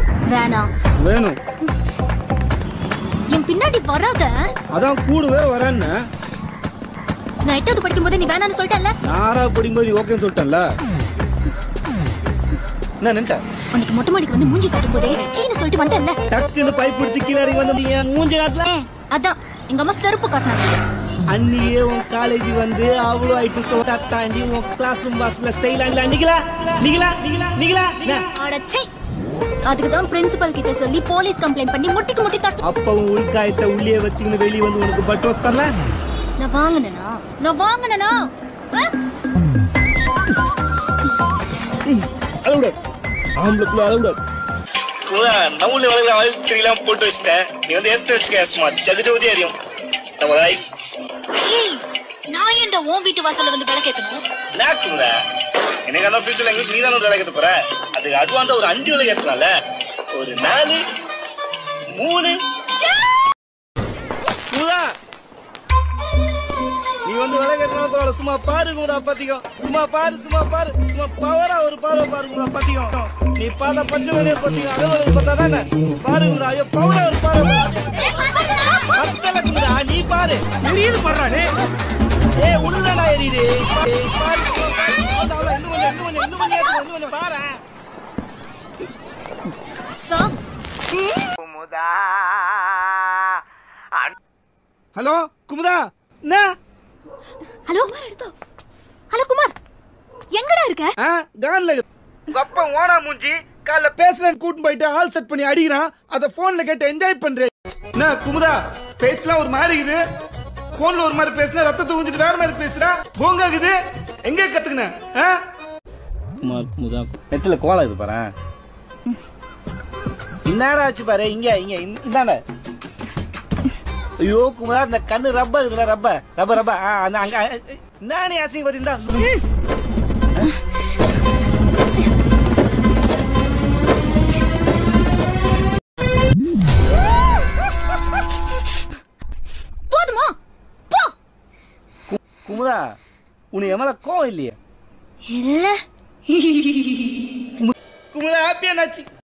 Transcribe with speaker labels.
Speaker 1: வேணாம்
Speaker 2: வேணும்
Speaker 1: என் பின்னாடி வராத
Speaker 2: அதான் கூடவே வரேன்னு
Speaker 1: நான் எட்டாவது படிக்கும் போது நீ வேணாம்னு சொல்லிட்டேன்ல
Speaker 2: நாரா படிக்கும்போது நீ ஓகேன்னு சொல்லிட்டேன்ல என்ன நின்ட்ட
Speaker 1: உனக்கு மொட்டை மாடிக்கு வந்து மூஞ்சி காட்டும் போதே சீன சொல்லிட்டு வந்தேன்ல
Speaker 2: டக்குன்னு பைப் பிடிச்சி கீழே இறங்கி வந்து என் மூஞ்சி காட்டல
Speaker 1: ஏ அதான் எங்க அம்மா செருப்பு காட்டினாங்க
Speaker 2: அன்னியே உன் காலேஜ் வந்து அவ்வளோ ஐட்டு சோட்டா தாண்டி உன் கிளாஸ் ரூம் பாஸ்ல ஸ்டைலா இல்ல நிக்கலா நிக்கலா நிக்கலா நிக்கலா
Speaker 1: அடச்சை அதுக்கு தான் பிரின்சிபல் கிட்ட சொல்லி போலீஸ் கம்ப்ளைண்ட் பண்ணி முட்டிக்கு முட்டி தட்டு
Speaker 2: அப்ப உன் உள்காயத்தை உள்ளே வச்சுக்கின்னு வெளியே வந்து உனக்கு பட்டு வஸ்தரல
Speaker 1: நான் வாங்கினேனா நான் வாங்கினேனா ஆ?
Speaker 2: அழுவிட ஆம்பளை புள்ள அழுவிட
Speaker 3: நவுல வளர்க்குற வாழ்க்கையெல்லாம் போட்டு வச்சுட்டேன் நீ வந்து எடுத்து வச்சுக்க சும்மா ஜகஜோதி அறியும் நம்ம தாய்
Speaker 1: ஏய் நான் ஏன்டா உன் வீட்டு வாசல்ல வந்து விளக்கேத்தணும்
Speaker 3: நாக்குங்க எனக்கு அந்த ஃபியூச்சர்ல எங்களுக்கு நீ தானே ஒரு விளக்கத்து போற அதுக்கு அட்வான்ஸா ஒரு அஞ்சு விளக்கு ஏத்தனால ஒரு நாலு மூணு
Speaker 2: குமுதா நீ வந்து விளக்கெட்டா பரவாயில்ல சும்மா பாரு குமுதா பாத்திக்கும் சும்மா பாரு சும்மா பாரு சும்மா பவரா ஒரு பார்வை பாரு குமுதா பாத்திக்கும் நீ பார்த்தா பச்சை வரைய பாத்திக்கும் அலுவலகம் பார்த்தா தானே பாரு குமுதா ஐயோ பவரா ஒரு பார்வை பத்தல குமுதா நீ பாரு எரியுது பாடுறானே ஏ உள்ள எரியுது ஏய், பாரு சும்மா பாரு. அவ்வளவு, அவ்வளவு, இன்னும் கொஞ்சம் இன்னும் கொஞ்சம் இன்னும் கொஞ்சம் ஏத்து, இன்னும் கொஞ்சம் பாரு
Speaker 1: சாங்
Speaker 2: ஹலோ குமுதா என்ன
Speaker 1: ஹலோ ஹலோ குமார் எங்கடா இருக்க
Speaker 2: ஆ கான்ல உங்க அப்பா ஓனா மூஞ்சி காலைல பேசுறேன் கூட்டிட்டு போயிட்டு ஆல் செட் பண்ணி அடிக்கிறான் அத போன்ல கேட்டு என்ஜாய் பண்றேன் என்ன குமுதா பேச்செல்லாம் ஒரு மாதிரி இருக்குது போன்ல ஒரு மாதிரி பேசுனா ரத்தத்தை ஊஞ்சிட்டு வேற மாதிரி பேசுறா போங்காகுது எங்க கத்துக்கின குமார் குமுதா நெத்தில கோலம் இது பாரு என்னடா ஆச்சு பாரு இங்க இங்க இந்தாண்ட ஐயோ குமாரா இந்த கண்ணு ரப்ப இருக்குல்ல ரப்ப ரப்ப ரப்ப ஆ, அந்த அங்க நானே அசிங்க பத்தி இந்தா
Speaker 1: போதுமா போ
Speaker 2: குமுதா உனக்கு என் மேல கோவம் இல்லையே
Speaker 1: இல்ல
Speaker 2: குமுதா ஹாப்பியா நாச்சு